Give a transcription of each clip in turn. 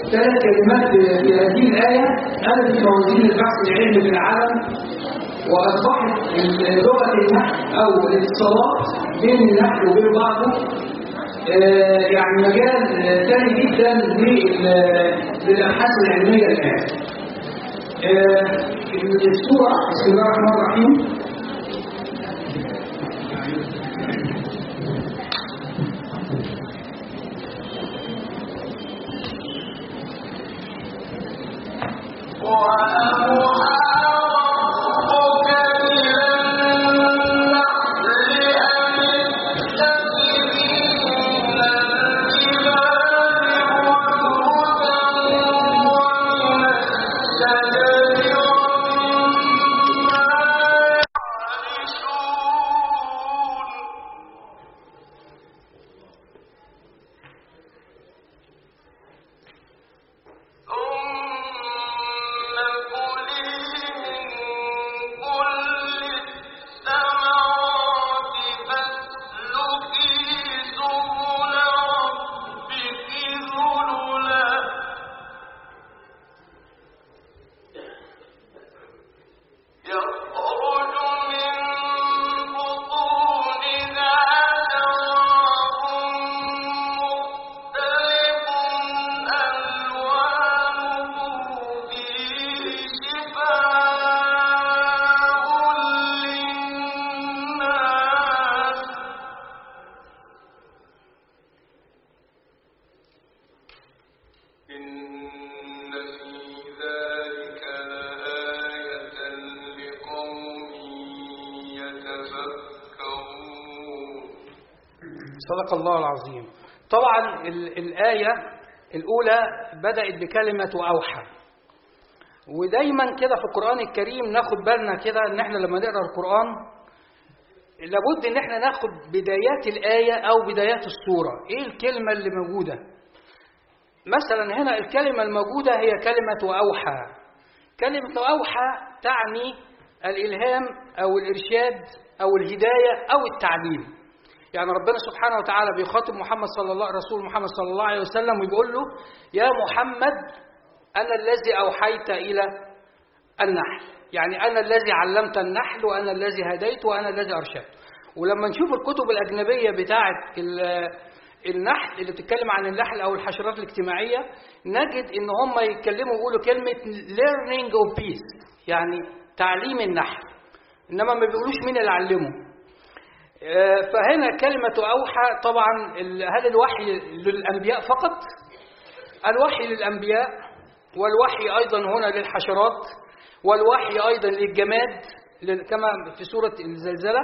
ثلاث كلمات في هذه الآية ألف موازين البحث العلمي في العالم وأصبحت لغة النحل أو الاتصالات بين النحل وبين بعضه آه، يعني مجال ثاني جدا لل- للأبحاث العلمية الآن. آه، السورة بسم الله الرحمن الرحيم يخرج من بطونها شراب مختلف ألوانه فيه شفاء للناس إن في ذلك لآية لقوم يتفكرون صدق الله العظيم طبعا ال- الآية الأولى بدأت بكلمة أوحى ودايما كده في القرآن الكريم ناخد بالنا كده ان احنا لما نقرأ القرآن لابد ان احنا ناخد بدايات الآية أو بدايات السورة ايه الكلمة اللي موجودة مثلا هنا الكلمة الموجودة هي كلمة أوحى كلمة أوحى تعني الإلهام أو الإرشاد أو الهداية أو التعليم يعني ربنا سبحانه وتعالى بيخاطب محمد صلى الله رسول محمد صلى الله عليه وسلم ويقول له يا محمد أنا الذي أوحيت إلى النحل يعني أنا الذي علمت النحل وأنا الذي هديت وأنا الذي أرشدت ولما نشوف الكتب الأجنبية بتاعة ال- النحل اللي بتتكلم عن النحل أو الحشرات الاجتماعية نجد إن هم يتكلموا يقولوا كلمة learning of peace يعني تعليم النحل إنما ما بيقولوش مين اللي علمه آه، فهنا كلمة أوحى طبعا ال- هل الوحي للأنبياء فقط؟ الوحي للأنبياء والوحي أيضا هنا للحشرات والوحي أيضا للجماد لل- كما في سورة الزلزلة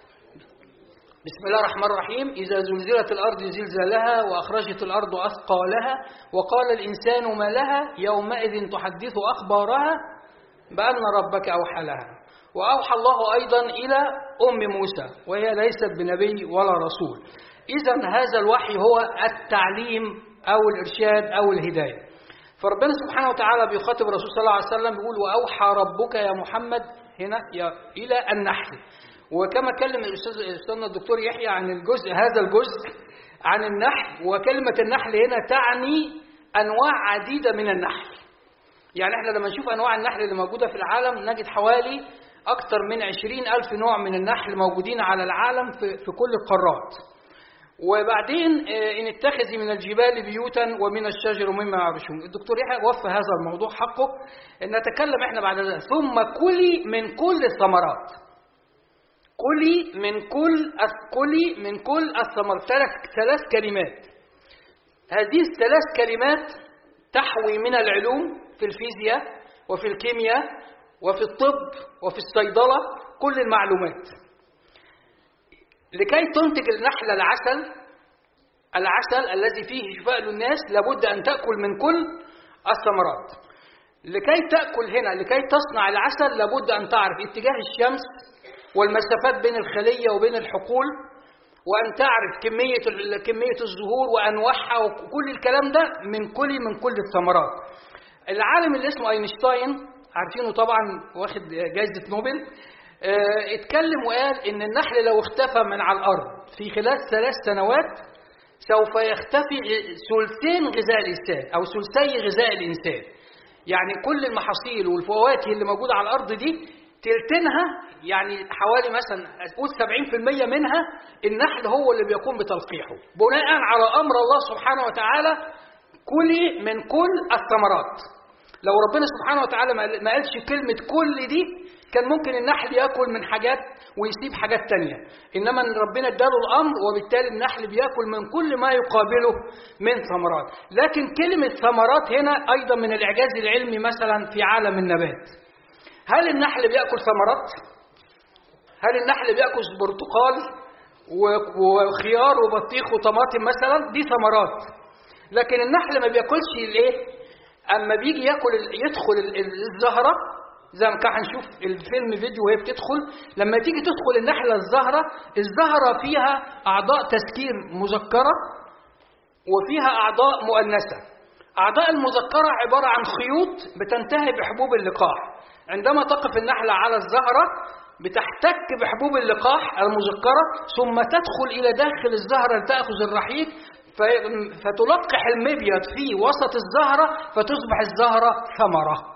بسم الله الرحمن الرحيم إذا زلزلت الأرض زلزالها وأخرجت الأرض أثقالها وقال الإنسان ما لها يومئذ تحدث أخبارها بأن ربك أوحى لها وأوحى الله أيضا إلى أم موسى وهي ليست بنبي ولا رسول إذا هذا الوحي هو التعليم أو الإرشاد أو الهداية فربنا سبحانه وتعالى بيخاطب الرسول صلى الله عليه وسلم بيقول وأوحى ربك يا محمد هنا يا إلى النحل وكما كلم الأستاذ أستاذنا الدكتور يحيى عن الجزء هذا الجزء عن النحل وكلمة النحل هنا تعني أنواع عديدة من النحل يعني احنا لما نشوف أنواع النحل اللي موجودة في العالم نجد حوالي أكثر من عشرين ألف نوع من النحل موجودين على العالم في, في كل القارات وبعدين آه، إن اتخذي من الجبال بيوتا ومن الشجر ومما يعرشون الدكتور يحيى وفى هذا الموضوع حقه أن نتكلم احنا بعد ذلك ثم كلي من كل الثمرات كلي من كل كلي من كل الثمرات ثلاث ثلاث كلمات هذه الثلاث كلمات تحوي من العلوم في الفيزياء وفي الكيمياء وفي الطب وفي الصيدلة كل المعلومات لكي تنتج النحلة العسل العسل الذي فيه شفاء للناس لابد أن تأكل من كل الثمرات لكي تأكل هنا لكي تصنع العسل لابد أن تعرف اتجاه الشمس والمسافات بين الخلية وبين الحقول وأن تعرف كمية ال- كمية الزهور وأنواعها وكل الكلام ده من كل من كل الثمرات. العالم اللي اسمه أينشتاين عارفينه طبعا واخد جائزة نوبل آه، اتكلم وقال إن النحل لو اختفى من على الأرض في خلال ثلاث سنوات سوف يختفي ثلثين غذاء الإنسان أو ثلثي غذاء الإنسان يعني كل المحاصيل والفواكه اللي موجودة على الأرض دي تلتينها يعني حوالي مثلا قول 70% منها النحل هو اللي بيقوم بتلقيحه بناء على أمر الله سبحانه وتعالى كلي من كل الثمرات لو ربنا سبحانه وتعالى ما قالش كلمة كل دي كان ممكن النحل ياكل من حاجات ويسيب حاجات تانية إنما إن ربنا اداله الأمر وبالتالي النحل بياكل من كل ما يقابله من ثمرات لكن كلمة ثمرات هنا أيضا من الإعجاز العلمي مثلا في عالم النبات هل النحل بياكل ثمرات؟ هل النحل بياكل برتقال وخيار وبطيخ وطماطم مثلا دي ثمرات لكن النحل ما بياكلش الايه اما بيجي ياكل يدخل الزهره زي ما كان هنشوف الفيلم فيديو وهي بتدخل لما تيجي تدخل النحله الزهره الزهره فيها اعضاء تسكير مذكره وفيها اعضاء مؤنثه اعضاء المذكره عباره عن خيوط بتنتهي بحبوب اللقاح عندما تقف النحله على الزهره بتحتك بحبوب اللقاح المذكرة ثم تدخل إلى داخل الزهرة لتأخذ الرحيق فتلقح المبيض في وسط الزهرة فتصبح الزهرة ثمرة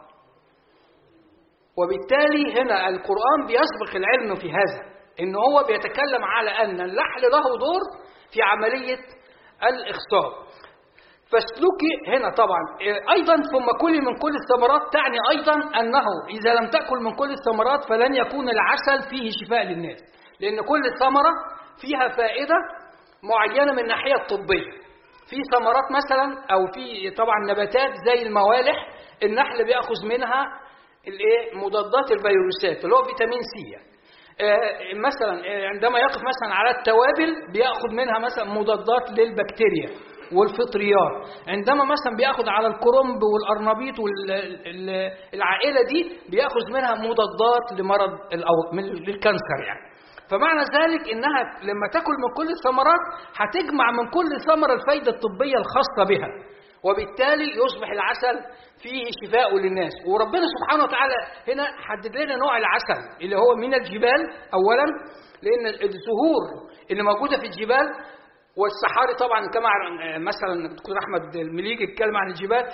وبالتالي هنا القرآن بيسبق العلم في هذا إن هو بيتكلم على أن اللحل له دور في عملية الإخصاب فاسلكي هنا طبعا أيضا ثم كلي من كل الثمرات تعني أيضا أنه إذا لم تأكل من كل الثمرات فلن يكون العسل فيه شفاء للناس لأن كل ثمرة فيها فائدة معينة من الناحية الطبية في ثمرات مثلا أو في طبعا نباتات زي الموالح النحل بيأخذ منها الايه مضادات الفيروسات اللي هو فيتامين سي آه مثلا آه عندما يقف مثلا على التوابل بياخذ منها مثلا مضادات للبكتيريا والفطريات عندما مثلا بياخذ على الكرنب والارنبيط والعائله دي بياخذ منها مضادات لمرض للكانسر يعني فمعنى ذلك انها لما تاكل من كل الثمرات هتجمع من كل ثمره الفائده الطبيه الخاصه بها وبالتالي يصبح العسل فيه شفاء للناس وربنا سبحانه وتعالى هنا حدد لنا نوع العسل اللي هو من الجبال اولا لان الزهور اللي موجوده في الجبال والصحاري طبعا كما مثلا الدكتور احمد المليجي اتكلم عن الجبال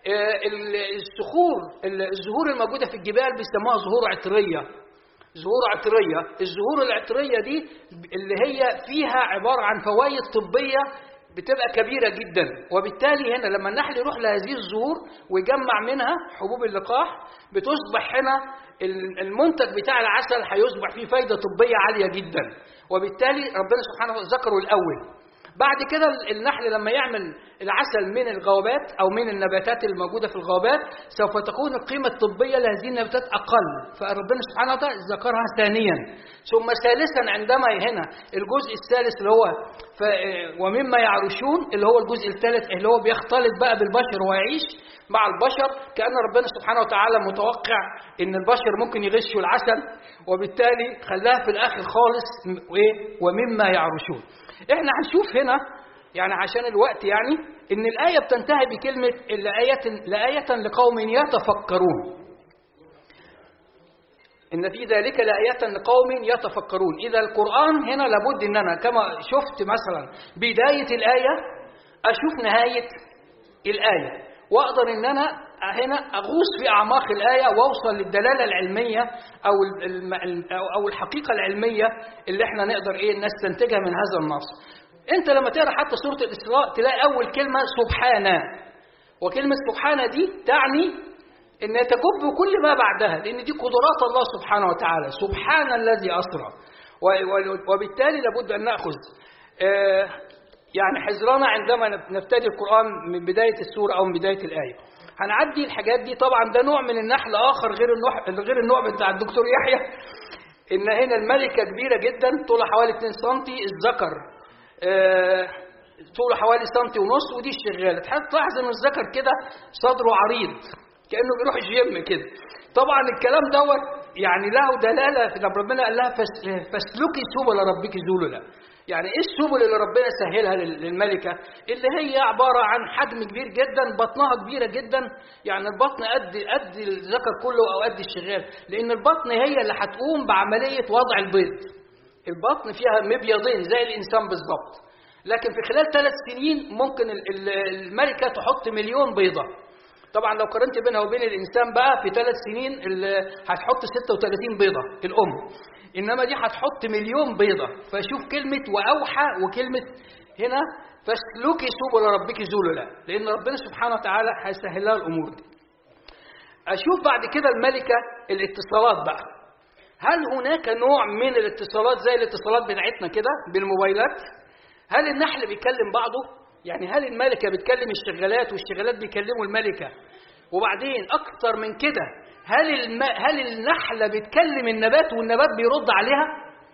الصخور الزهور الموجوده في الجبال بيسموها زهور عطريه زهور عطريه الزهور العطريه دي اللي هي فيها عباره عن فوائد طبيه بتبقى كبيرة جدا وبالتالي هنا لما النحل يروح لهذه الزهور ويجمع منها حبوب اللقاح بتصبح هنا المنتج بتاع العسل هيصبح فيه فايدة طبية عالية جدا وبالتالي ربنا سبحانه وتعالى ذكره الأول بعد كده النحل لما يعمل العسل من الغابات أو من النباتات الموجودة في الغابات سوف تكون القيمة الطبية لهذه النباتات أقل فربنا سبحانه وتعالى ذكرها ثانيا ثم ثالثا عندما هنا الجزء الثالث اللي هو ف ومما يعرشون اللي هو الجزء الثالث اللي هو بيختلط بقى بالبشر ويعيش مع البشر كأن ربنا سبحانه وتعالى متوقع ان البشر ممكن يغشوا العسل وبالتالي خلاها في الاخر خالص ومما يعرشون احنا هنشوف هنا يعني عشان الوقت يعني ان الايه بتنتهي بكلمه لآية لآية لقوم يتفكرون ان في ذلك لآية لقوم يتفكرون اذا القرآن هنا لابد ان انا كما شفت مثلا بداية الآية اشوف نهاية الآية واقدر ان انا هنا اغوص في اعماق الايه واوصل للدلاله العلميه او او الحقيقه العلميه اللي احنا نقدر ايه نستنتجها من هذا النص. انت لما تقرا حتى سوره الاسراء تلاقي اول كلمه سبحانه وكلمه سبحانه دي تعني ان تجب كل ما بعدها لان دي قدرات الله سبحانه وتعالى سبحان الذي اسرى وبالتالي لابد ان ناخذ آه يعني حذرنا عندما نبتدي القرآن من بداية السورة أو من بداية الآية هنعدي الحاجات دي طبعا ده نوع من النحل آخر غير النوع غير النوع بتاع الدكتور يحيى إن هنا الملكة كبيرة جدا طولها حوالي 2 سم الذكر آه طوله حوالي سنتي ونص ودي الشغالة تلاحظ إن الذكر كده صدره عريض كأنه بيروح الجيم كده طبعا الكلام دوت يعني له دلالة لما ربنا قال لها فاسلكي سبل ربك ذللا يعني ايه السبل اللي ربنا سهلها للملكة اللي هي عبارة عن حجم كبير جدا بطنها كبيرة جدا يعني البطن قد قد الذكر كله او قد الشغال لان البطن هي اللي هتقوم بعملية وضع البيض البطن فيها مبيضين زي الانسان بالظبط لكن في خلال ثلاث سنين ممكن ال- ال- الملكة تحط مليون بيضة طبعا لو قارنت بينها وبين الإنسان بقى في ثلاث سنين ال- هتحط 36 بيضة الأم إنما دي هتحط مليون بيضة فشوف كلمة وأوحى وكلمة هنا فاسلكي سبل ربك ذللا لأن ربنا سبحانه وتعالى هيسهل لها الأمور دي أشوف بعد كده الملكة الاتصالات بقى هل هناك نوع من الاتصالات زي الاتصالات بتاعتنا كده بالموبايلات هل النحل بيكلم بعضه يعني هل الملكة بتكلم الشغالات والشغالات بيكلموا الملكة وبعدين أكتر من كده هل الم... هل النحلة بتكلم النبات والنبات بيرد عليها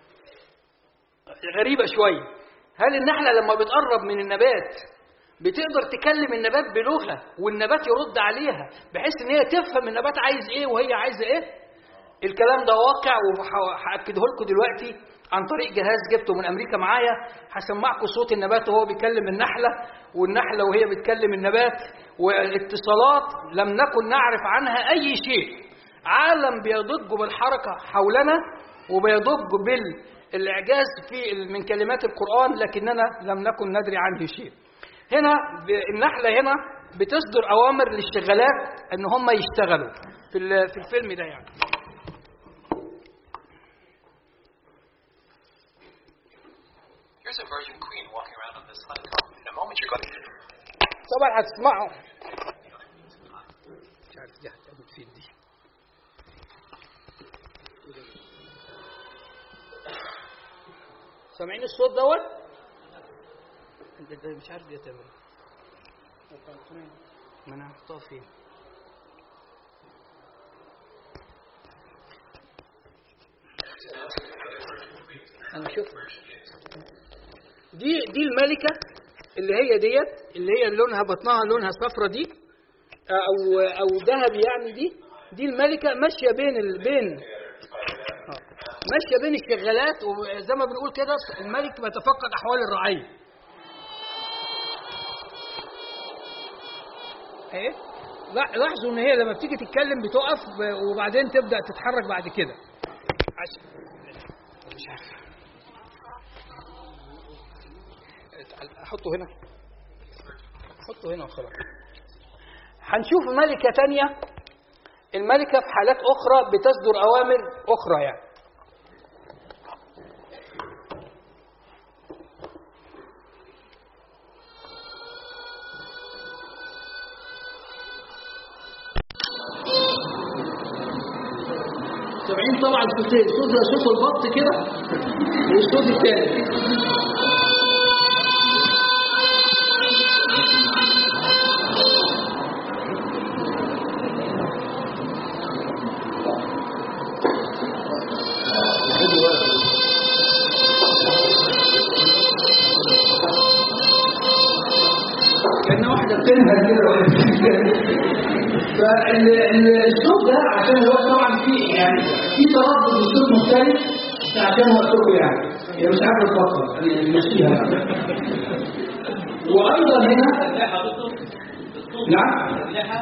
غريبة شوية هل النحلة لما بتقرب من النبات بتقدر تكلم النبات بلغة والنبات يرد عليها بحيث ان هي تفهم النبات عايز ايه وهي عايزة ايه الكلام ده واقع وهأكده لكم دلوقتي عن طريق جهاز جبته من امريكا معايا هسمعكم صوت النبات وهو بيكلم النحله والنحله وهي بتكلم النبات والاتصالات لم نكن نعرف عنها اي شيء عالم بيضج بالحركه حولنا وبيضج بالاعجاز في من كلمات القران لكننا لم نكن ندري عنه شيء هنا ب- النحله هنا بتصدر اوامر للشغالات ان هم يشتغلوا في ال- في الفيلم ده يعني Here's a virgin queen walking around on this honeycomb. In a moment, you're going to. طبعا هتسمعوا مش عارف دي هتعمل فين دي سامعين الصوت دوت؟ انت ده مش عارف دي هتعمل إيه. ما انا هحطها فين؟ انا شوف دي دي الملكه اللي هي ديت اللي هي لونها بطنها لونها صفرة دي او او ذهبي يعني دي دي الملكه ماشيه بين ال... بين آه. ماشيه بين الشغالات وزي ما بنقول كده الملك بيتفقد احوال الرعيه ايه لا- لاحظوا ان هي لما بتيجي تتكلم بتقف ب- وبعدين تبدا تتحرك بعد كده عشان مش عارف احطه هنا احطه هنا وخلاص هنشوف ملكة تانية الملكة في حالات أخرى بتصدر أوامر أخرى يعني سامعين طبعا صوتين صوت زي صوت البط كده والصوت التاني كان واحدة بتنهل كده ولا فالصوت ده عشان الوقت طبعا في يعني في تردد الصوت مختلف عشان وقتكم يعني هي مش عارفه تفكر يعني نمشيها وايضا هنا نعم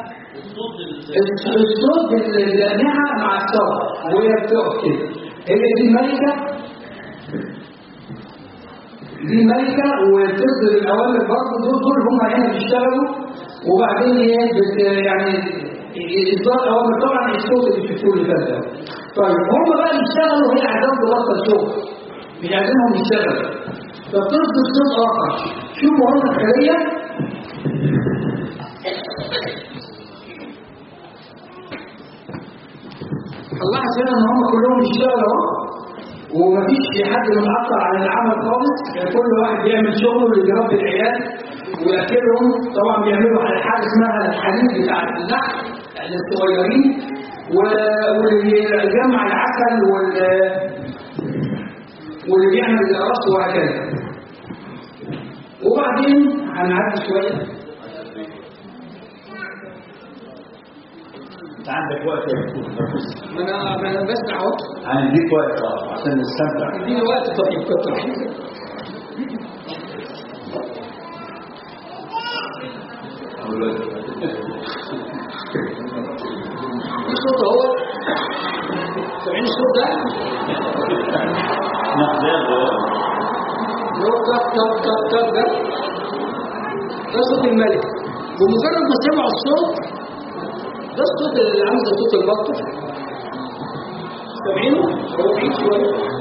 الصوت الجامعة مع الصوت وهي بتقف كده هي دي الملكة دي ملكة وتصدر الأوامر برضه دول دول هم هنا بيشتغلوا وبعدين ايه بت يعني إصدار أوامر طبعا الصوت اللي شفتوه اللي فات ده. طيب هم بقى بيشتغلوا وهي عايزاهم تبطل شغل مش عايزينهم يشتغلوا فبتصدر صوت آخر شوفوا هنا الخلية الله سنة ان هم كلهم بيشتغلوا اهو ومفيش حد متعطل عن العمل خالص كل واحد بيعمل شغله اللي بيربي العيال وياكلهم طبعا بيعملوا على حاجه اسمها الحليب بتاع اللحم الصغيرين و- واللي بيجمع العسل وال واللي بيعمل القرص وهكذا وبعدين هنعدي شويه انت عندك وقت يا دكتور ما انا ما انا بسمع اهو هنديك وقت اه عشان نستمتع اديني وقت طيب كتر الصوت اهو سامعين الصوت ده؟ نقدر اللي هو تك تك تك تك ده ده صوت الملك بمجرد ما سمعوا الصوت ده الصوت اللي عامل زي صوت البطه سامعينه؟ هو بعيد شويه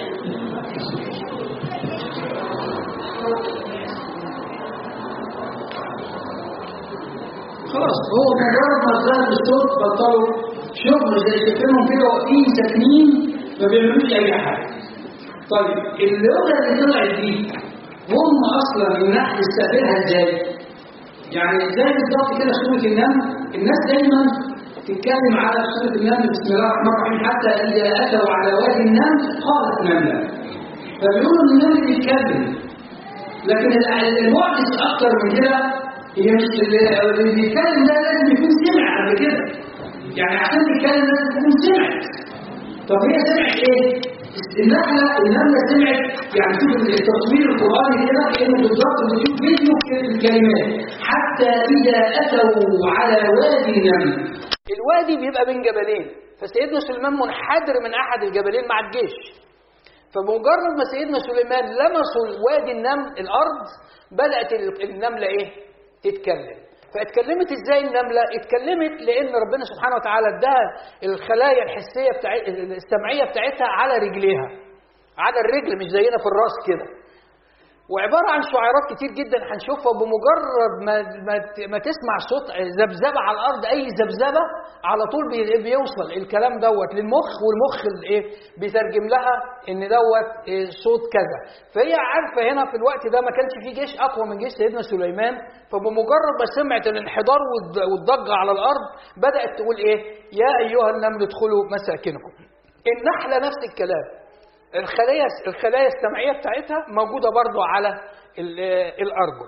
خلاص هو مجرد ما ظهر الصوت بطلوا شغل زي شايفينهم كده واقفين ساكنين ما بيعملوش اي حاجه. طيب اللغه اللي طلعت دي هم اصلا النحل استقبلها ازاي؟ يعني ازاي بالظبط كده سوره النمل الناس دايما تتكلم على سوره النمل بسم الله الرحمن الرحيم حتى اذا اتوا على وادي النمل قالت نمله فبيقولوا ان النمل بيتكلم لكن المعجز اكتر من كده هي مش اللي بيتكلم ده لازم يكون سمع قبل كده يعني عشان تتكلم لازم تكون سمعت طب هي سمعت ايه؟ النحلة النملة سمعت يعني شوف التصوير القرآني كده كأنه بالظبط بتشوف فيديو في الكلمات حتى إذا أتوا على وادي النمل الوادي بيبقى بين جبلين فسيدنا سليمان منحدر من احد الجبلين مع الجيش فبمجرد ما سيدنا سليمان لمسوا وادي النمل الارض بدات النمله ايه تتكلم فاتكلمت ازاي النمله اتكلمت لان ربنا سبحانه وتعالى اداها الخلايا الحسيه بتاع السمعيه بتاعتها على رجليها على الرجل مش زينا في الراس كده وعباره عن شعيرات كتير جدا هنشوفها بمجرد ما ما, ما تسمع صوت ذبذبه على الارض اي ذبذبه على طول بي- بيوصل الكلام دوت للمخ والمخ الايه بيترجم لها ان دوت إيه صوت كذا فهي عارفه هنا في الوقت ده ما كانش في جيش اقوى من جيش سيدنا سليمان فبمجرد ما سمعت الانحدار والض- والضجه على الارض بدات تقول ايه يا ايها النمل ادخلوا مساكنكم النحله نفس الكلام الخلايا الخلايا السمعيه بتاعتها موجوده برضو على ال- الارجل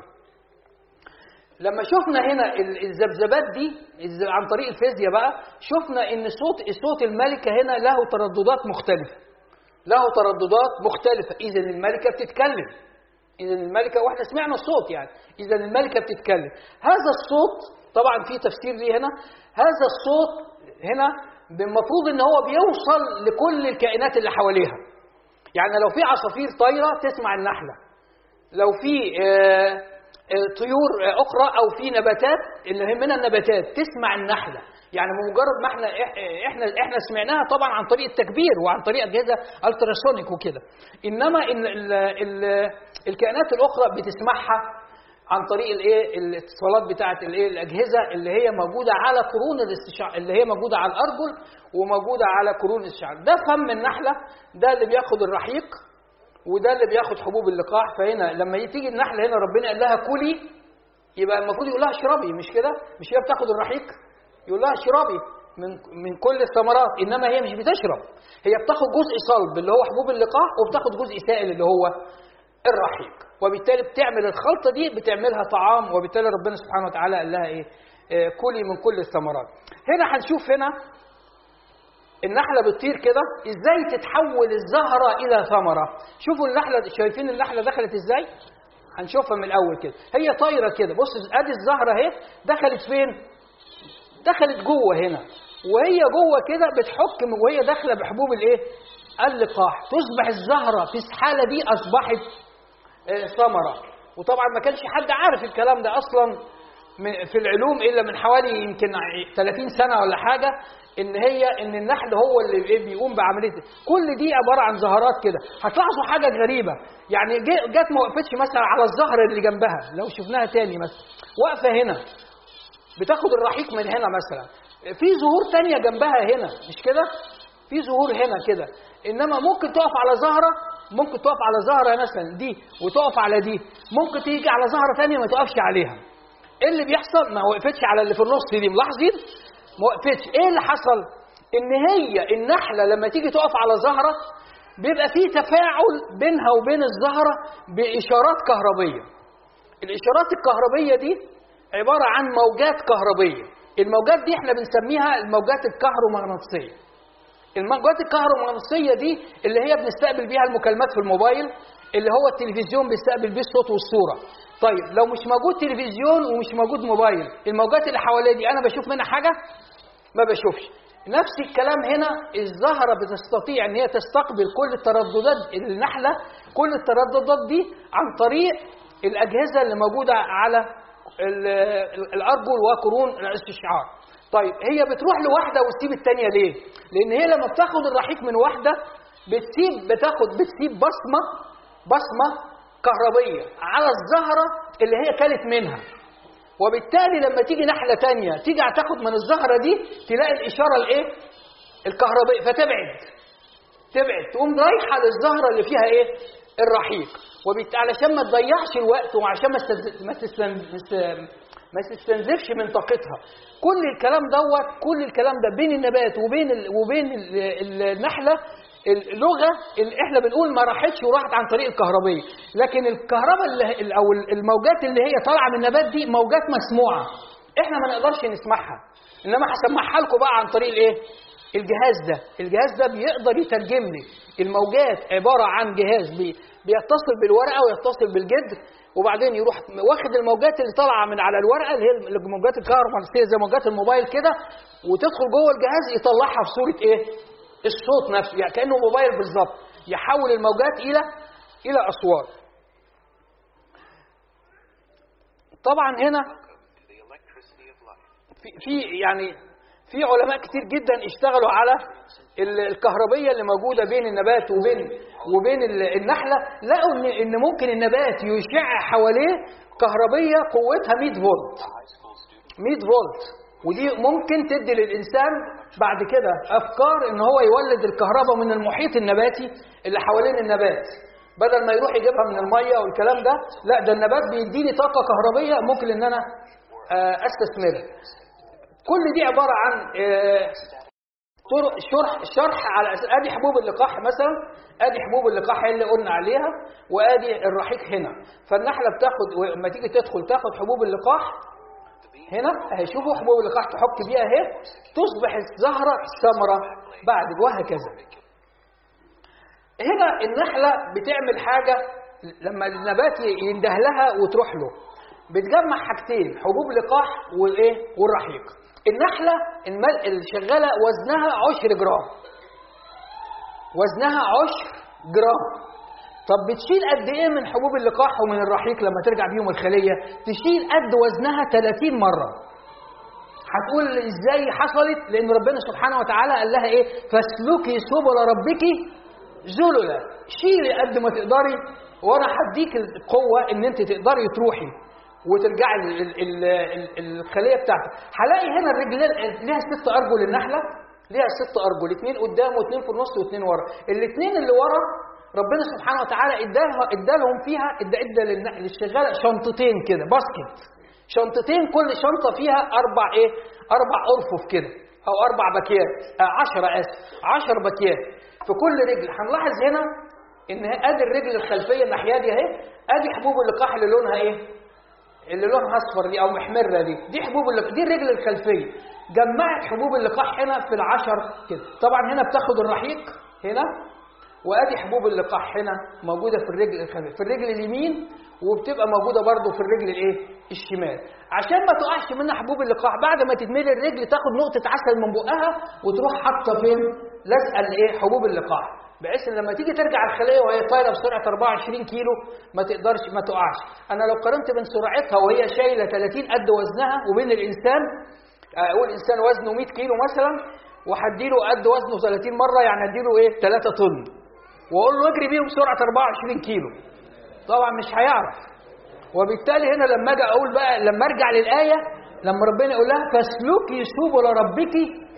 لما شفنا هنا ال- الذبذبات دي الز- عن طريق الفيزياء بقى شفنا ان صوت صوت الملكه هنا له ترددات مختلفه له ترددات مختلفه اذا الملكه بتتكلم اذا الملكه واحنا سمعنا الصوت يعني اذا الملكه بتتكلم هذا الصوت طبعا في تفسير ليه هنا هذا الصوت هنا المفروض ان هو بيوصل لكل الكائنات اللي حواليها يعني لو في عصافير طايره تسمع النحله لو في آه، آه، طيور آه، اخرى او في نباتات اللي يهمنا النباتات تسمع النحله يعني بمجرد ما احنا إح- احنا احنا سمعناها طبعا عن طريق التكبير وعن طريق اجهزه التراسونيك وكده انما ال ال ال الكائنات الاخرى بتسمعها عن طريق الايه الاتصالات بتاعه الايه الاجهزه اللي هي موجوده على قرون الاستشعار اللي هي موجوده على الارجل وموجوده على قرون الاستشعار ده فم النحله ده اللي بياخد الرحيق وده اللي بياخد حبوب اللقاح فهنا لما تيجي النحله هنا ربنا قال لها كلي يبقى المفروض يقول لها اشربي مش كده مش هي بتاخد الرحيق يقول لها اشربي من من كل الثمرات انما هي مش بتشرب هي بتاخد جزء صلب اللي هو حبوب اللقاح وبتاخد جزء سائل اللي هو الرحيق وبالتالي بتعمل الخلطه دي بتعملها طعام وبالتالي ربنا سبحانه وتعالى قال لها ايه آه، كلي من كل الثمرات هنا هنشوف هنا النحله بتطير كده ازاي تتحول الزهره الى ثمره شوفوا النحله شايفين النحله دخلت ازاي هنشوفها من الاول كده هي طايره كده بص ادي الزهره اهي دخلت فين دخلت جوه هنا وهي جوه كده بتحك وهي داخله بحبوب الايه اللقاح تصبح الزهره في الحاله دي اصبحت آه، ثمره وطبعا ما كانش حد عارف الكلام ده اصلا من- في العلوم الا من حوالي يمكن 30 سنه ولا حاجه ان هي ان النحل هو اللي إيه بيقوم بعمليه كل دي عباره عن زهرات كده هتلاحظوا حاجه غريبه يعني جه- جت ما وقفتش مثلا على الزهره اللي جنبها لو شفناها تاني مثلا واقفه هنا بتاخد الرحيق من هنا مثلا في زهور تانية جنبها هنا مش كده في زهور هنا كده انما ممكن تقف على زهره ممكن تقف على زهره مثلا دي وتقف على دي ممكن تيجي على زهره تانية ما تقفش عليها ايه اللي بيحصل ما وقفتش على اللي في النص دي ملاحظين ما وقفتش ايه اللي حصل ان هي النحله لما تيجي تقف على زهره بيبقى في تفاعل بينها وبين الزهره باشارات كهربيه الاشارات الكهربيه دي عباره عن موجات كهربيه الموجات دي احنا بنسميها الموجات الكهرومغناطيسيه الموجات الكهرومغناطيسيه دي اللي هي بنستقبل بيها المكالمات في الموبايل اللي هو التلفزيون بيستقبل بيه الصوت والصوره طيب لو مش موجود تلفزيون ومش موجود موبايل الموجات اللي حواليا دي انا بشوف منها حاجه ما بشوفش نفس الكلام هنا الزهرة بتستطيع ان هي تستقبل كل الترددات النحلة كل الترددات دي عن طريق الأجهزة اللي موجودة على ال- ال- الأرجل وقرون الاستشعار طيب هي بتروح لواحدة وتسيب التانية ليه؟ لأن هي لما بتاخد الرحيق من واحدة بتسيب بتاخد بتسيب بصمة بصمة كهربية على الزهرة اللي هي كلت منها وبالتالي لما تيجي نحلة تانية تيجي تاخد من الزهرة دي تلاقي الإشارة الإيه؟ الكهربائية فتبعد تبعد تقوم رايحة للزهرة اللي فيها إيه؟ الرحيق وبالتالي علشان ما تضيعش الوقت وعشان ما تستنز- ما تستن- ما ما تستنزفش من طاقتها كل الكلام دوت كل الكلام ده بين النبات وبين ال وبين ال ال النحله اللغه اللي احنا بنقول ما راحتش وراحت عن طريق الكهربيه لكن الكهرباء اللي او الموجات اللي هي طالعه من النبات دي موجات مسموعه احنا ما نقدرش نسمعها انما هسمعها لكم بقى عن طريق الايه الجهاز ده الجهاز ده بيقدر يترجم لي الموجات عباره عن جهاز بي بيتصل بالورقه ويتصل بالجدر وبعدين يروح واخد الموجات اللي طالعه من على الورقه اللي هي الموجات الكهرومغناطيسيه زي موجات الموبايل كده وتدخل جوه الجهاز يطلعها في صوره ايه؟ الصوت نفسه يعني كانه موبايل بالظبط يحول الموجات الى الى اصوات. طبعا هنا to the electricity of life. في في يعني في علماء كتير جدا اشتغلوا على ال- الكهربيه اللي موجوده بين النبات وبين وبين ال- النحله لقوا ان ان ممكن النبات يشع حواليه كهربيه قوتها 100 فولت 100 فولت ودي ممكن تدي للانسان بعد كده افكار ان هو يولد الكهرباء من المحيط النباتي اللي حوالين النبات بدل ما يروح يجيبها من الميه والكلام ده لا ده النبات بيديني طاقه كهربيه ممكن ان انا آه، استثمرها كل دي عباره عن آه، طرق شرح شرح على أساس ادي حبوب اللقاح مثلا ادي حبوب اللقاح اللي قلنا عليها وادي الرحيق هنا فالنحله بتاخد لما تيجي تدخل تاخد حبوب اللقاح هنا اهي شوفوا حبوب اللقاح تحك بيها اهي تصبح الزهره ثمره بعد وهكذا هنا النحله بتعمل حاجه لما النبات ينده لها وتروح له بتجمع حاجتين حبوب لقاح والايه والرحيق النحله المل... الشغاله وزنها عشر جرام وزنها عشر جرام طب بتشيل قد ايه من حبوب اللقاح ومن الرحيق لما ترجع بيهم الخليه تشيل قد وزنها 30 مره هتقول ازاي حصلت لان ربنا سبحانه وتعالى قال لها ايه فاسلكي سبل ربك ذللا شيلي قد ما تقدري وانا هديك القوه ان انت تقدري تروحي وترجعي ال- ال- ال- ال- الخليه بتاعتك هلاقي هنا الرجل ليها ست ارجل النحله ليها ست ارجل اثنين قدام واثنين في النص واثنين ورا الاثنين اللي ورا ربنا سبحانه وتعالى اداها ادالهم فيها ادى ادى للن- للشغاله شنطتين كده باسكت شنطتين كل شنطه فيها اربع ايه اربع ارفف كده او اربع باكيات آه عشرة اسف عشر باكيات في كل رجل هنلاحظ هنا ان ادي الرجل الخلفيه الناحيه دي اهي ادي حبوب اللقاح اللي لونها ايه اللي لونها اصفر دي او محمره دي دي حبوب اللقاح دي الرجل الخلفيه جمعت حبوب اللقاح هنا في العشر كده طبعا هنا بتاخد الرحيق هنا وادي حبوب اللقاح هنا موجوده في الرجل الخلفيه في الرجل اليمين وبتبقى موجوده برضو في الرجل الايه الشمال عشان ما تقعش منها حبوب اللقاح بعد ما تتملي الرجل تاخد نقطه عسل من بقها وتروح حاطه فين لازقه الايه حبوب اللقاح بحيث ان لما تيجي ترجع الخليه وهي طايره بسرعه 24 كيلو ما تقدرش ما تقعش انا لو قارنت بين سرعتها وهي شايله 30 قد وزنها وبين الانسان اقول انسان وزنه 100 كيلو مثلا وهديله قد وزنه 30 مره يعني هديله ايه 3 طن واقول له اجري بيهم بسرعه 24 كيلو طبعا مش هيعرف وبالتالي هنا لما اجي اقول بقى لما ارجع للايه لما ربنا يقول لها فاسلكي سبل ربك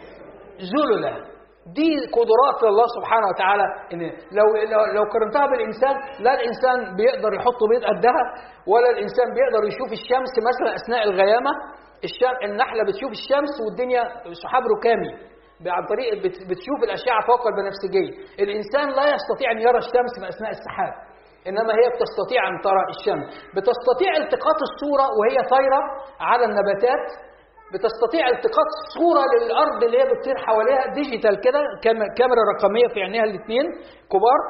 ذللا دي قدرات الله سبحانه وتعالى ان لو لو, لو قارنتها بالانسان لا الانسان بيقدر يحط بيض قدها ولا الانسان بيقدر يشوف الشمس مثلا اثناء الغيامه الشم... النحله بتشوف الشمس والدنيا سحاب ركامي عن طريق بت- بتشوف الاشعه فوق البنفسجيه الانسان لا يستطيع ان يرى الشمس في اثناء السحاب انما هي بتستطيع ان ترى الشمس بتستطيع التقاط الصوره وهي طايره على النباتات بتستطيع التقاط صوره للارض اللي هي بتطير حواليها ديجيتال كده كام- كاميرا رقميه في عينيها الاثنين كبار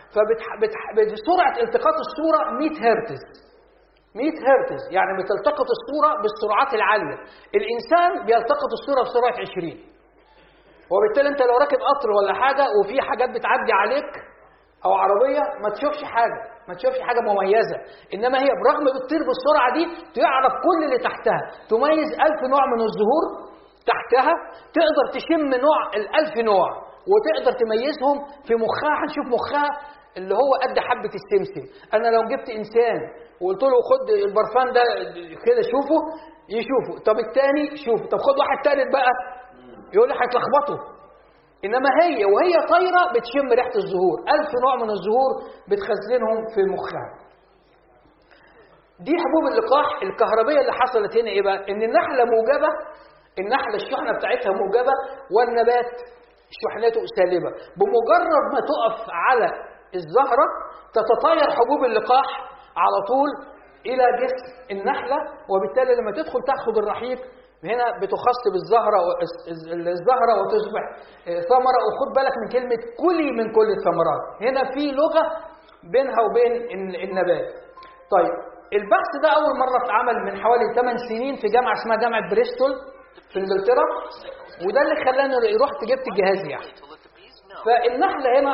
فبسرعه التقاط الصوره 100 هرتز 100 هرتز يعني بتلتقط الصوره بالسرعات العاليه الانسان بيلتقط الصوره بسرعه 20 وبالتالي انت لو راكب قطر ولا حاجه وفي حاجات بتعدي عليك او عربيه ما تشوفش حاجه ما تشوفش حاجه مميزه انما هي برغم بتطير بالسرعه دي تعرف كل اللي تحتها تميز ألف نوع من الزهور تحتها تقدر تشم نوع الألف نوع وتقدر تميزهم في مخها هنشوف مخها اللي هو قد حبة السمسم أنا لو جبت إنسان وقلت له خد البرفان ده كده شوفه يشوفه طب التاني شوفه طب خد واحد تالت بقى يقول لي هتلخبطه إنما هي وهي طايرة بتشم ريحة الزهور ألف نوع من الزهور بتخزنهم في مخها دي حبوب اللقاح الكهربية اللي حصلت هنا إيه بقى؟ إن النحلة موجبة النحلة الشحنة بتاعتها موجبة والنبات شحنته سالبة بمجرد ما تقف على الزهرة تتطاير حبوب اللقاح على طول إلى جسم النحلة وبالتالي لما تدخل تاخد الرحيق هنا بتخص بالزهرة الزهرة وتصبح ثمرة وخد بالك من كلمة كلي من كل الثمرات هنا في لغة بينها وبين النبات طيب البحث ده أول مرة اتعمل من حوالي 8 سنين في جامعة اسمها جامعة بريستول في انجلترا وده اللي خلاني رحت جبت الجهاز يعني فالنحلة هنا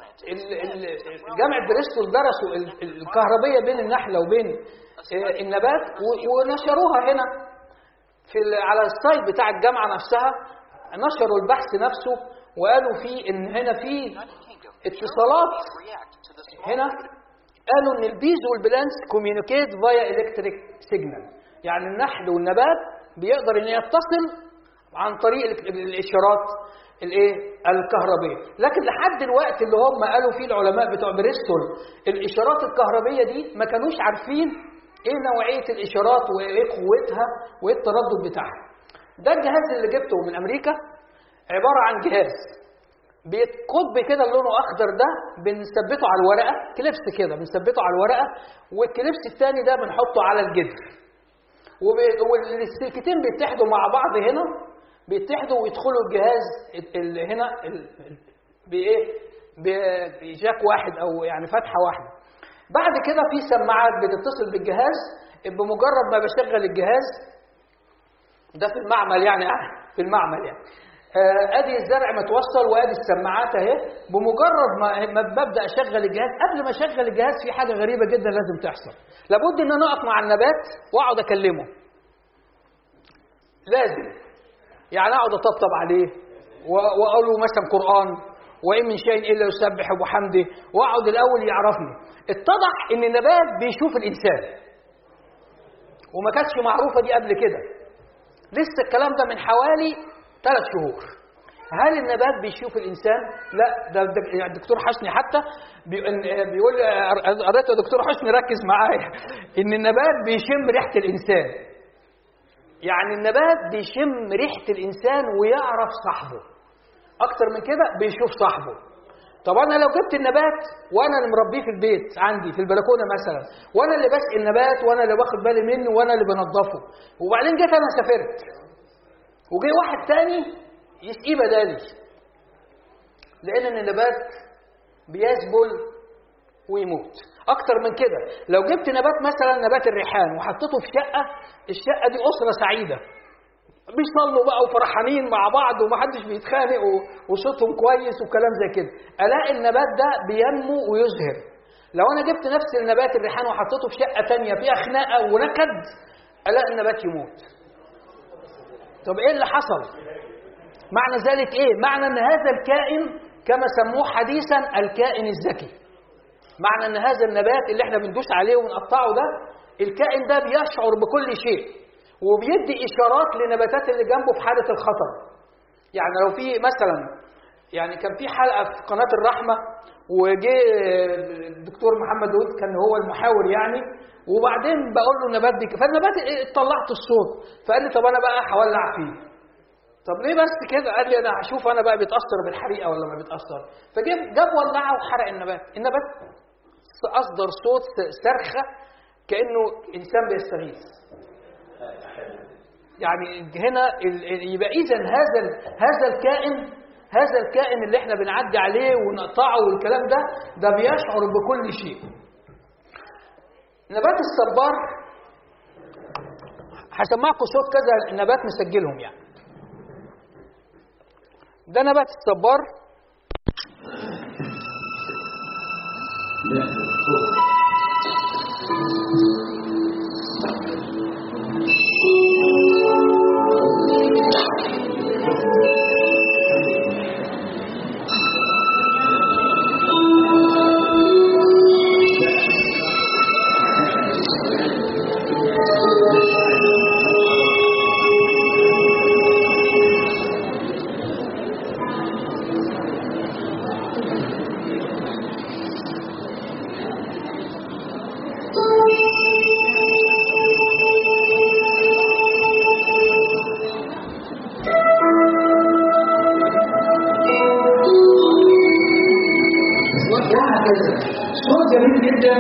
جامعة بريستول درسوا الكهربية بين النحلة وبين النبات ونشروها هنا في على السايت بتاع الجامعة نفسها نشروا البحث نفسه وقالوا فيه ان هنا في اتصالات هنا قالوا ان البيز والبلانس كوميونيكيت فايا الكتريك سيجنال يعني النحل والنبات بيقدر ان يتصل عن طريق الاشارات الايه الكهربيه لكن لحد الوقت اللي هم قالوا فيه العلماء بتوع بريستول الاشارات الكهربيه دي ما كانوش عارفين ايه نوعيه الاشارات وايه قوتها وايه التردد بتاعها ده الجهاز اللي جبته من امريكا عباره عن جهاز قطب كده لونه اخضر ده بنثبته على الورقه كليبس كده بنثبته على الورقه والكليبس الثاني ده بنحطه على الجدر والسلكتين بيتحدوا مع بعض هنا بيتحدوا ويدخلوا الجهاز ال- هنا ال- بايه بجاك واحد او يعني فتحه واحده بعد كده في سماعات بتتصل بالجهاز بمجرد ما بشغل الجهاز ده في المعمل يعني في المعمل يعني آه، ادي الزرع متوصل وادي السماعات اهي بمجرد ما ما ببدا اشغل الجهاز قبل ما اشغل الجهاز في حاجه غريبه جدا لازم تحصل لابد ان انا اقف مع النبات واقعد اكلمه لازم يعني اقعد اطبطب عليه و- واقول له مثلا قران وان من شيء الا يسبح بحمده واقعد الاول يعرفني اتضح ان النبات بيشوف الانسان وما كانتش معروفه دي قبل كده لسه الكلام ده من حوالي ثلاث شهور هل النبات بيشوف الانسان؟ لا ده الدك- يعني الدكتور حسني حتى بي- إن- بيقول قريت يا دكتور حسني ركز معايا ان النبات بيشم ريحه الانسان. يعني النبات بيشم ريحه الانسان ويعرف صاحبه. اكتر من كده بيشوف صاحبه. طب انا لو جبت النبات وانا اللي مربيه في البيت عندي في البلكونه مثلا وانا اللي بسقي النبات وانا اللي باخد بالي منه وانا اللي بنضفه وبعدين جيت انا سافرت وجي واحد تاني يسقيه بدالي لان النبات بيذبل ويموت اكتر من كده لو جبت نبات مثلا نبات الريحان وحطيته في شقه الشقه دي اسره سعيده بيصلوا بقى وفرحانين مع بعض ومحدش بيتخانق و- وصوتهم كويس وكلام زي كده الاقي النبات ده بينمو ويزهر لو انا جبت نفس النبات الريحان وحطيته في شقه تانية فيها خناقه ونكد الاقي النبات يموت طب ايه اللي حصل معنى ذلك ايه معنى ان هذا الكائن كما سموه حديثا الكائن الذكي معنى ان هذا النبات اللي احنا بندوس عليه ونقطعه ده الكائن ده بيشعر بكل شيء وبيدي اشارات لنباتات اللي جنبه في حاله الخطر يعني لو في مثلا يعني كان في حلقه في قناه الرحمه وجه الدكتور محمد داود كان هو المحاور يعني وبعدين بقول له النبات دي فالنبات إيه، طلعت الصوت فقال لي طب انا بقى هولع فيه طب ليه بس كده قال لي انا هشوف انا بقى بيتاثر بالحريقه ولا ما بيتاثر فجاب جاب ولعه وحرق النبات النبات اصدر صوت صرخه كانه انسان بيستغيث يعني هنا ال- ال- يبقى اذا هذا ال- هذا الكائن هذا الكائن اللي احنا بنعدي عليه ونقطعه والكلام ده ده بيشعر بكل شيء نبات الصبار هسمعكم صوت كذا نبات مسجلهم يعني ده نبات الصبار وهكذا صوت جميل جدا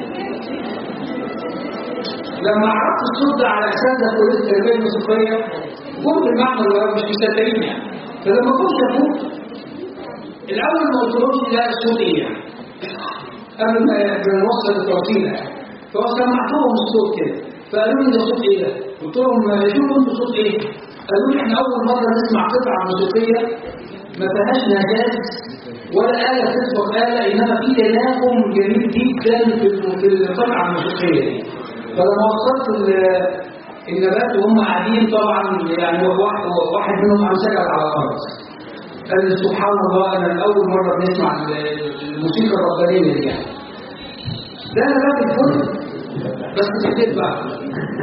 لما عرفت الصوت ده على اساس ده كليه التربيه الموسيقيه قمت المعمل ولا مش مصدقين يعني فلما كنت افوق الاول ما قلتلهمش لا الصوت ايه يعني قبل ما بنوصل التوصيل يعني فسمعتهم الصوت كده فقالوا لي ده صوت ايه ده؟ قلت لهم شوفوا انتوا صوت ايه؟ قالوا لي احنا اول مره نسمع قطعه موسيقيه ما فيهاش نجاز ولا آلة تسبق آلة إنما في تناغم جميل جدا في الم- في القطعة الموسيقية دي فلما وصلت ال- النبات وهم قاعدين طبعا يعني واحد واحد منهم قام سجد على الأرض قال لي سبحان الله أنا أول مرة بنسمع ال- الموسيقى الربانية دي يعني ده نبات الفل بس تكتب بقى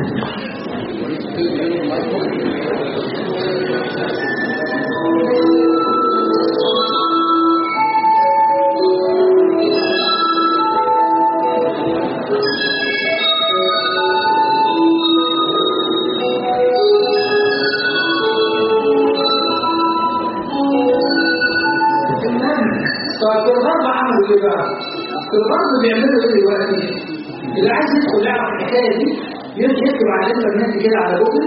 طيب في الغرب عملوا ايه بقى؟ في الغرب بيعملوا ايه دلوقتي؟ اللي عايز يدخل يعرف الحكايه دي يكتب على الانترنت كده على جوجل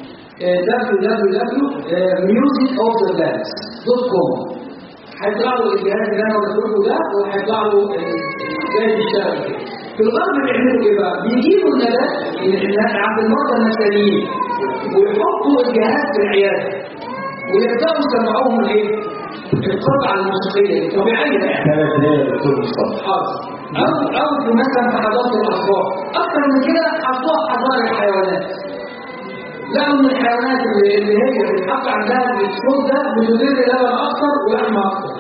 www.musicofthelands.com هيطلع له الجهاز اللي انا قلت لكم ده وهيطلع له ازاي بيشتغل كده. في الغرب بيعملوا ايه بقى؟ بيجيبوا النبات الناس عند المرضى النفسانيين ويحطوا الجهاز في العياده ويبداوا يسمعوهم الايه؟ القطعه الموسيقيه الطبيعيه يعني ثلاث دقايق يا دكتور مصطفى حاضر او او في مثلا في حدائق الاطفال اكثر من كده حطوها في حدائق الحيوانات لقوا من الحيوانات اللي, اللي هي بتحط عندها الصوت ده بتدير لبن اكثر ولحم اكثر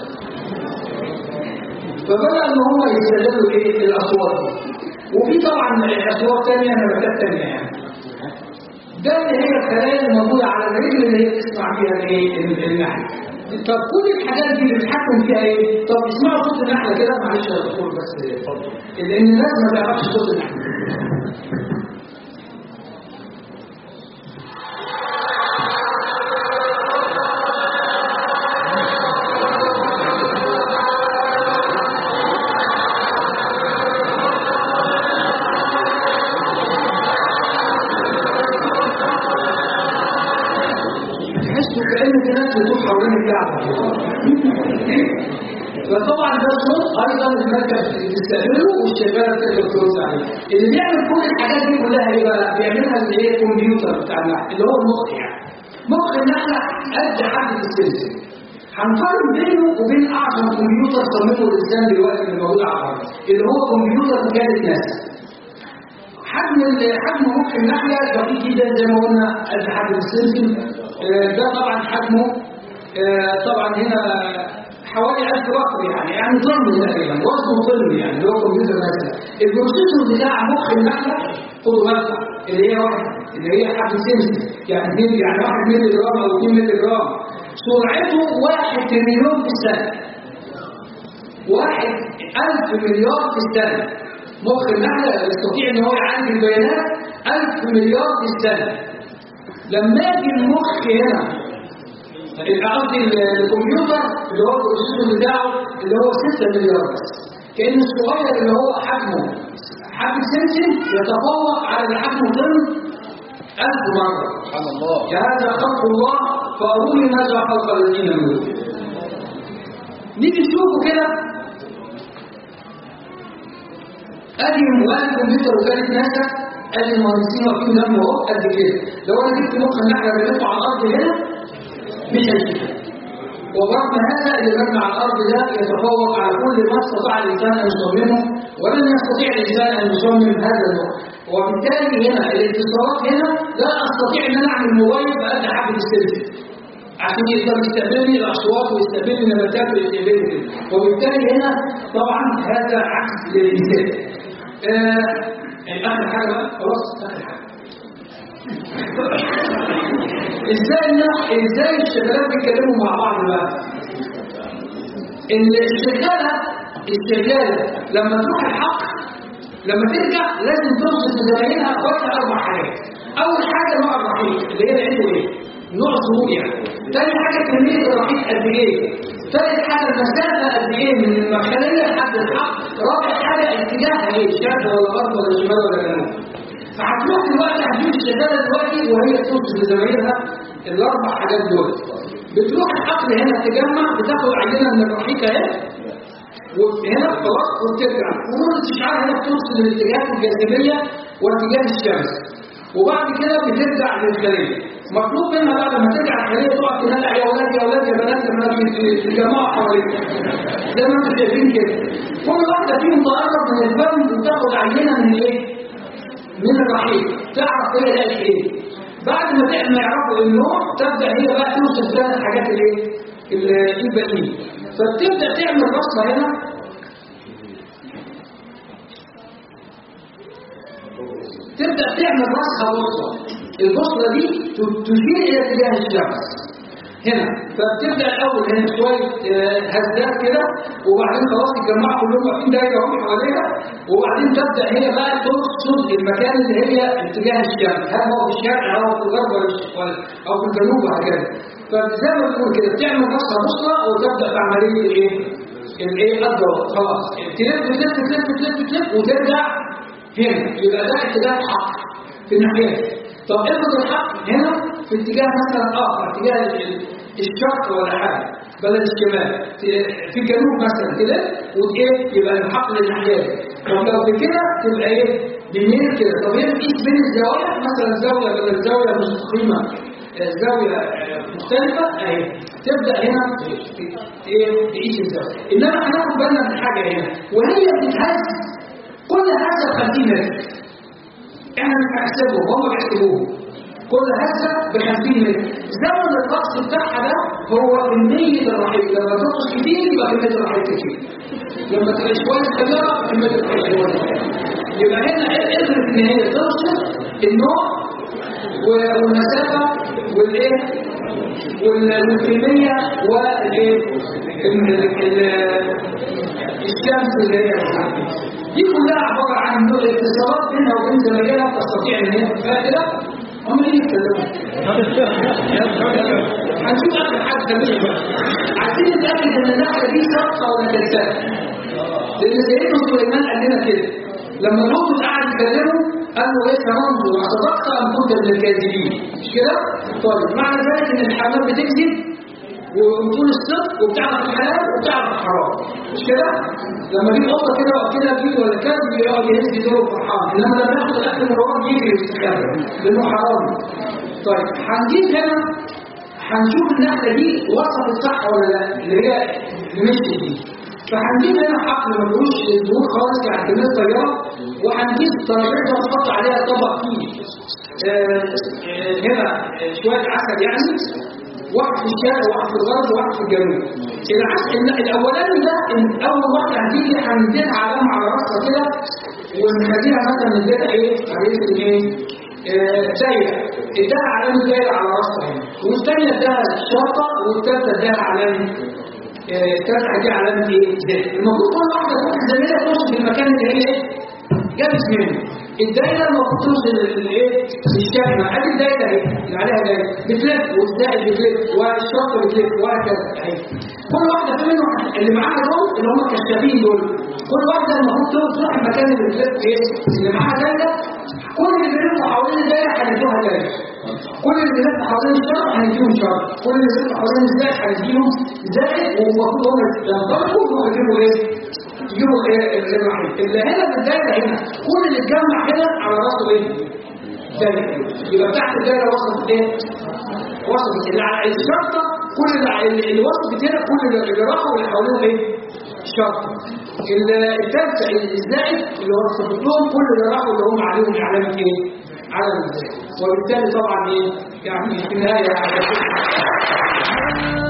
فبدأ ان هم يستغلوا ايه الاصوات دي وفي طبعا اصوات ثانيه نباتات ثانيه يعني ده اللي هي الخلايا الموجوده على الرجل اللي هي بتسمع فيها الايه ال- النحل طب كل الحاجات دي بنتحكم فيها ايه طب اسمعوا صوت النحله كده معلش يا دكتور بس اتفضل لان الناس ما تعرفش صوت النحله تحسوا كأن في ناس بتدور حوالين الكعبة فطبعا ده صوت ايضا المركز بتستقبله والشغاله بتقدر ترد عليه اللي بيعمل كل الحاجات دي كلها ايه بقى بيعملها اللي هي الكمبيوتر بتاع النحل اللي هو المخ يعني مخ النحله قد حد السلسله هنقارن بينه وبين اعظم كمبيوتر صممه الانسان دلوقتي اللي موجود على الارض اللي هو كمبيوتر وكاله ناسا حجم ال- حجم مخ النحله دقيق جدا زي ما قلنا قد حجم السلسل آه، ده طبعا حجمه آه، طبعا هنا حوالي 1000 بكر يعني يعني طن تقريبا وزنه طن يعني اللي هو كمبيوتر مثلا البروسيسور بتاع مخ النحله خدوا بالكم اللي هي واحد اللي هي حجم سلسل يعني اتنين- يعني 1 مللي جرام او 2 مللي جرام سرعته 1 تريليون في الثانيه واحد ألف مليار في السنة مخ النحلة يستطيع ان هو يعالج البيانات ألف مليار في السنة لما يجي المخ هنا قصدي الكمبيوتر اللي هو البروسيسور بتاعه اللي هو 6 مليار بس كأن الصغير اللي هو حجمه حجم سنسن يتفوق على اللي حجمه طن ألف مرة سبحان الله هذا خلق الله فأروني ماذا خلق الذين من دونه نيجي نشوفه كده ادي مواد كمبيوتر وكاله ناسا ادي المهندسين واقفين جنبه اهو قد كده لو انا جبت مخ النحله اللي على الارض هنا مش هيشوفها ورغم هذا اللي مبني على الارض ده يتفوق على كل ما استطاع الانسان ان يصممه ولن يستطيع الانسان ان يصمم هذا النوع وبالتالي هنا الاتصالات هنا لا استطيع ان انا اعمل موبايل بقد حبه السلسله عشان يقدر يستقبل لي الاصوات ويستقبل لي النباتات ويستقبل لي كده. وبالتالي هنا طبعا هذا عكس للانسان. آه اخر حاجه بقى خلاص اخر حاجه. ازاي الناس ازاي الشغالات بيتكلموا مع بعض بقى؟ ان الشغاله الشغاله لما تروح الحق لما ترجع لازم توصف لزمايلها اخواتها اربع حاجات. اول حاجه نوع الرحيق اللي هي عنده ايه؟ نوع ظهور يعني. تاني حاجه كميه الرحيق قد ايه؟ ثالث حاجه المسافه قد ايه من المخاليه لحد الحق؟ رابع حاجه اتجاهها ايه؟ شرق ولا غرب ولا شمال ولا جنوب؟ فهتروح دلوقتي هتجيب الشغاله دلوقتي وهي توصف لزمايلها الاربع حاجات دول. بتروح الحقل هنا تجمع بتاخد عينه من الرحيق اهي وهنا خلاص وبترجع ونور الاستشعار هنا بتوصل للاتجاهات الجاذبيه واتجاه الشمس وبعد كده بترجع للخليه مطلوب منها بعد ما ترجع الخليه تقعد تنادى يا اولاد يا اولاد يا بنات لما تتجمعوا حواليك زي ما انتم شايفين كده كل واحده فيهم تقرب من الفم وتاخد عينه من الايه؟ من الرحيق تعرف هي لقت ايه بعد ما ما يعرفوا النوع تبدا هي بقى توصف لها الحاجات الايه؟ الباقيين فبتبدا تعمل بصمه هنا تبدا تعمل راسها بصمه البصمه دي تشير الى اتجاه الشمس هنا فبتبدا الاول هنا شويه هزات كده وبعدين خلاص يتجمعوا كلهم واقفين دايره هم حواليها وبعدين تبدا هي بقى تقصد المكان اللي هي اتجاه الشمس هل هو في الشرق او في الغرب ولا او في الجنوب وهكذا فزي ما بنقول كده بتعمل راسها بصره وتبدا في عمليه الايه؟ الايه؟ الضوء خلاص تلف تلف تلف تلف تلف وترجع هنا يبقى ده اتجاه الحق في الناحيه طب افرض الحق هنا في اتجاه مثلا اخر اتجاه الشرق ولا حاجه بلد الشمال في الجنوب مثلا كده وايه يبقى الحق للناحيه طب لو بكده تبقى ايه بميل كده طب هي بتقيس بين الزوايا مثلا زاويه بدل زاويه مستقيمه زاويه مختلفه اهي تبدا هنا ايه تعيش الزاويه انما هناخد بالنا من حاجه هنا وهي بتتهز كل هزه ب 50 متر احنا مش بنحسبهم هم بيحسبوهم كل هزه ب 50 متر زمن الرقص بتاعها ده هو كميه الرحيق لما ترقص كتير يبقى كميه الرحيق كتير لما تبقى شويه صغيره كميه الرحيق يبقى هنا قدرت ان هي توصل النوع والمسافه والايه والكميه والايه الشمس اللي هي دي كلها عباره عن اتصالات بينها وبين زمايلها تستطيع ان هي فاكره هم اللي يتكلموا هنشوف اخر حاجه كمان عايزين نتاكد ان النحله دي صادقه ولا كذابه لان سيدنا سليمان قال لنا كده لما الرسل قعد يكلمه قال له ايه تنظر اصدقت ام كنت من الكاذبين مش كده؟ طيب معنى ذلك ان الحيوانات بتكذب وبتقول الصدق وبتعرف الحلال وبتعرف الحرام مش كده؟ لما يجيب قطه كده وكده فيه ولا كلب يقعد يهز يدوره فرحان انما لما ياخد الاكل من الرواد يجري يستخبى لانه حرام طيب هنجيب هنا هنشوف النحله دي وصفت صح ولا لا اللي هي مشيت دي فهنجيب هنا حقل ما فيهوش دهون خالص يعني كميه طياره وهنجيب ترابيزه ونحط عليها طبق فيه آه آه هنا آه شويه عسل يعني واحد في الشرق وواحد في الغرب وواحد في الجنوب العسل الاولاني ده اول واحده هتيجي هنديها علامه على راسها كده ونخليها مثلا نديها ايه علامه ايه دايره اداها علامه دايره على راسها هنا والثانيه اداها شرطه والثالثه اداها علامه الثالثه هديها علامه ايه دايره المفروض كل واحده تروح زميلها توصل في المكان اللي هي ايه جابت منه الدايره المفروض توصل للايه للشحنه ادي الدايره اهي اللي عليها دايره بتلف والزائد بتلف والشرطه بتلف وهكذا اهي كل واحده في منهم اللي معاها دول اللي هم الكشافين دول كل واحده المفروض تروح المكان اللي بتلف ايه اللي معاها دايره كل اللي بيلفوا حوالين الدايره هندوها دايره كل اللي بيلفوا حوالين الشرط هنديهم شرط كل اللي بيلفوا حوالين الزائد هنديهم زائد والمفروض هم ينضبطوا ويجيبوا ايه يجيبوا ايه الرحيم اللي هنا في الدايره هنا كل اللي اتجمع هنا على راسه ايه دايره يبقى تحت الدايره وصلت ايه وصلت اللي على الشرطه كل اللي اللي وصفت هنا كل اللي راحوا واللي حواليهم ايه؟ شر الثالثة الزائد اللي وصفت لهم كل اللي راحوا اللي هم عليهم علامة ايه؟ علامة الزائد وبالتالي طبعا ايه؟ يعني في النهاية